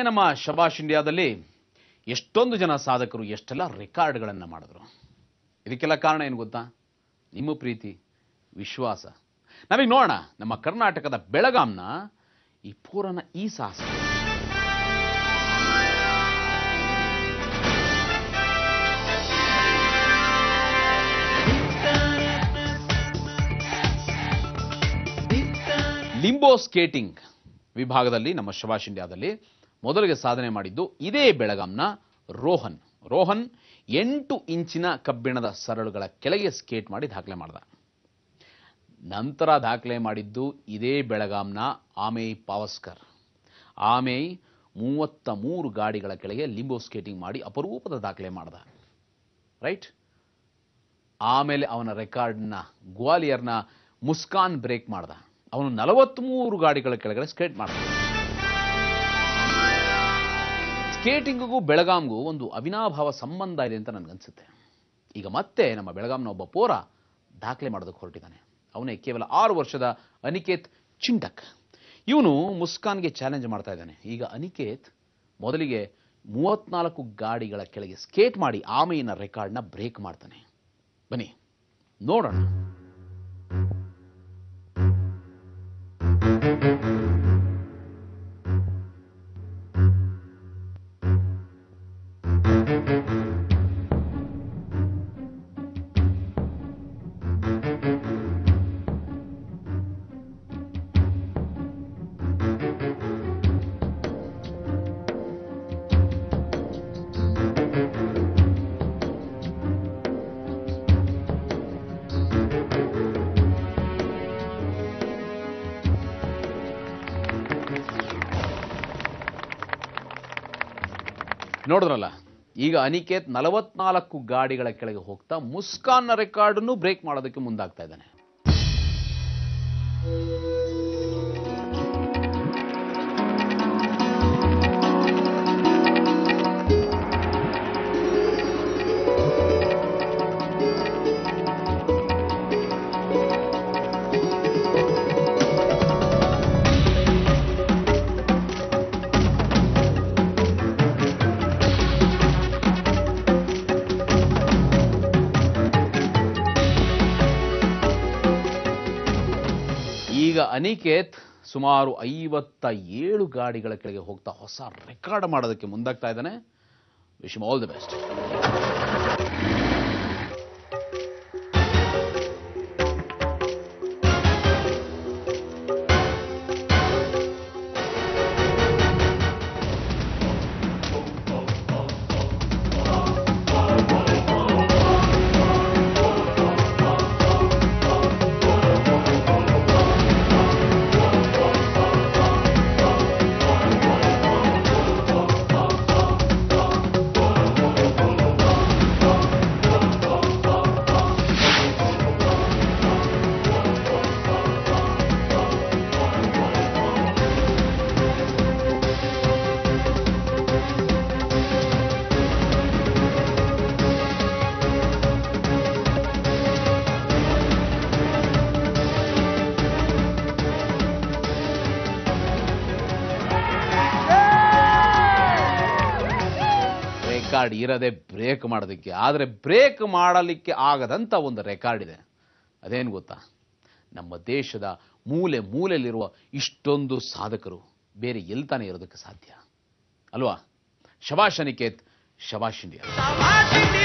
ನಮ್ಮ ಶಬಾಷ್ ಇಂಡಿಯಾದಲ್ಲಿ ಎಷ್ಟೊಂದು ಜನ ಸಾಧಕರು ಎಷ್ಟೆಲ್ಲ ರೆಕಾರ್ಡ್ಗಳನ್ನು ಮಾಡಿದ್ರು ಇದಕ್ಕೆಲ್ಲ ಕಾರಣ ಏನು ಗೊತ್ತಾ ನಿಮ್ಮ ಪ್ರೀತಿ ವಿಶ್ವಾಸ ನಾವೀಗ ನೋಡೋಣ ನಮ್ಮ ಕರ್ನಾಟಕದ ಬೆಳಗಾಂನ ಈ ಪೂರನ ಈ ಸಾಹಸ ಲಿಂಬೋ ಸ್ಕೇಟಿಂಗ್ ವಿಭಾಗದಲ್ಲಿ ನಮ್ಮ ಶಬಾಷ್ ಇಂಡಿಯಾದಲ್ಲಿ ಮೊದಲಿಗೆ ಸಾಧನೆ ಮಾಡಿದ್ದು ಇದೇ ಬೆಳಗಾಂನ ರೋಹನ್ ರೋಹನ್ ಎಂಟು ಇಂಚಿನ ಕಬ್ಬಿಣದ ಸರಳುಗಳ ಕೆಳಗೆ ಸ್ಕೇಟ್ ಮಾಡಿ ದಾಖಲೆ ಮಾಡಿದ ನಂತರ ದಾಖಲೆ ಮಾಡಿದ್ದು ಇದೇ ಬೆಳಗಾಂನ ಆಮೇಯ್ ಪಾವಸ್ಕರ್ ಆಮೇಯ್ ಮೂವತ್ತ ಮೂರು ಗಾಡಿಗಳ ಕೆಳಗೆ ಲಿಂಬೋ ಸ್ಕೇಟಿಂಗ್ ಮಾಡಿ ಅಪರೂಪದ ದಾಖಲೆ ಮಾಡಿದ ರೈಟ್ ಆಮೇಲೆ ಅವನ ರೆಕಾರ್ಡ್ನ ಗ್ವಾಲಿಯರ್ನ ಮುಸ್ಕಾನ್ ಬ್ರೇಕ್ ಮಾಡ್ದ ಅವನು ನಲವತ್ತ್ಮೂರು ಗಾಡಿಗಳ ಕೆಳಗಡೆ ಸ್ಕೇಟ್ ಮಾಡ್ದ ಸ್ಕೇಟಿಂಗಿಗೂ ಬೆಳಗಾಂಗೂ ಒಂದು ಅವಿನಾಭಾವ ಸಂಬಂಧ ಇದೆ ಅಂತ ನನಗನ್ಸುತ್ತೆ ಈಗ ಮತ್ತೆ ನಮ್ಮ ಬೆಳಗಾಂನ ಒಬ್ಬ ಪೋರ ದಾಖಲೆ ಮಾಡೋದಕ್ಕೆ ಹೊರಟಿದ್ದಾನೆ ಅವನೇ ಕೇವಲ ಆರು ವರ್ಷದ ಅನಿಕೇತ್ ಚಿಂಟಕ್ ಇವನು ಮುಸ್ಕಾನ್ಗೆ ಚಾಲೆಂಜ್ ಮಾಡ್ತಾ ಇದ್ದಾನೆ ಈಗ ಅನಿಕೇತ್ ಮೊದಲಿಗೆ ಮೂವತ್ನಾಲ್ಕು ಗಾಡಿಗಳ ಕೆಳಗೆ ಸ್ಕೇಟ್ ಮಾಡಿ ಆಮೆಯಿನ ರೆಕಾರ್ಡ್ನ ಬ್ರೇಕ್ ಮಾಡ್ತಾನೆ ಬನ್ನಿ ನೋಡೋಣ ನೋಡಿದ್ರಲ್ಲ ಈಗ ಅನಿಕೇತ್ ನಲವತ್ನಾಲ್ಕು ಗಾಡಿಗಳ ಕೆಳಗೆ ಹೋಗ್ತಾ ಮುಸ್ಕಾನ್ನ ರೆಕಾರ್ಡನ್ನು ಬ್ರೇಕ್ ಮಾಡೋದಕ್ಕೆ ಮುಂದಾಗ್ತಾ ಇದ್ದಾನೆ ಈಗ ಅನಿಕೇತ್ ಸುಮಾರು ಐವತ್ತ ಏಳು ಗಾಡಿಗಳ ಕೆಳಗೆ ಹೋಗ್ತಾ ಹೊಸ ರೆಕಾರ್ಡ್ ಮಾಡೋದಕ್ಕೆ ಮುಂದಾಗ್ತಾ ಇದ್ದಾನೆ wish all the best record ಇರದೆ ಬ್ರೇಕ್ ಮಾಡೋದಕ್ಕೆ ಆದರೆ ಬ್ರೇಕ್ ಮಾಡಲಿಕ್ಕೆ ಆಗದಂಥ ಒಂದು ರೆಕಾರ್ಡ್ ಇದೆ ಅದೇನು ಗೊತ್ತಾ ನಮ್ಮ ದೇಶದ ಮೂಲೆ ಮೂಲೆಯಲ್ಲಿರುವ ಇಷ್ಟೊಂದು ಸಾಧಕರು ಬೇರೆ ಎಲ್ಲಿ ತಾನೇ ಇರೋದಕ್ಕೆ ಸಾಧ್ಯ ಅಲ್ವಾ ಶಬಾಷ್ ಅನಿಕೇತ್ ಶಬಾಷ್ ಇಂಡಿಯಾ Shabbat India.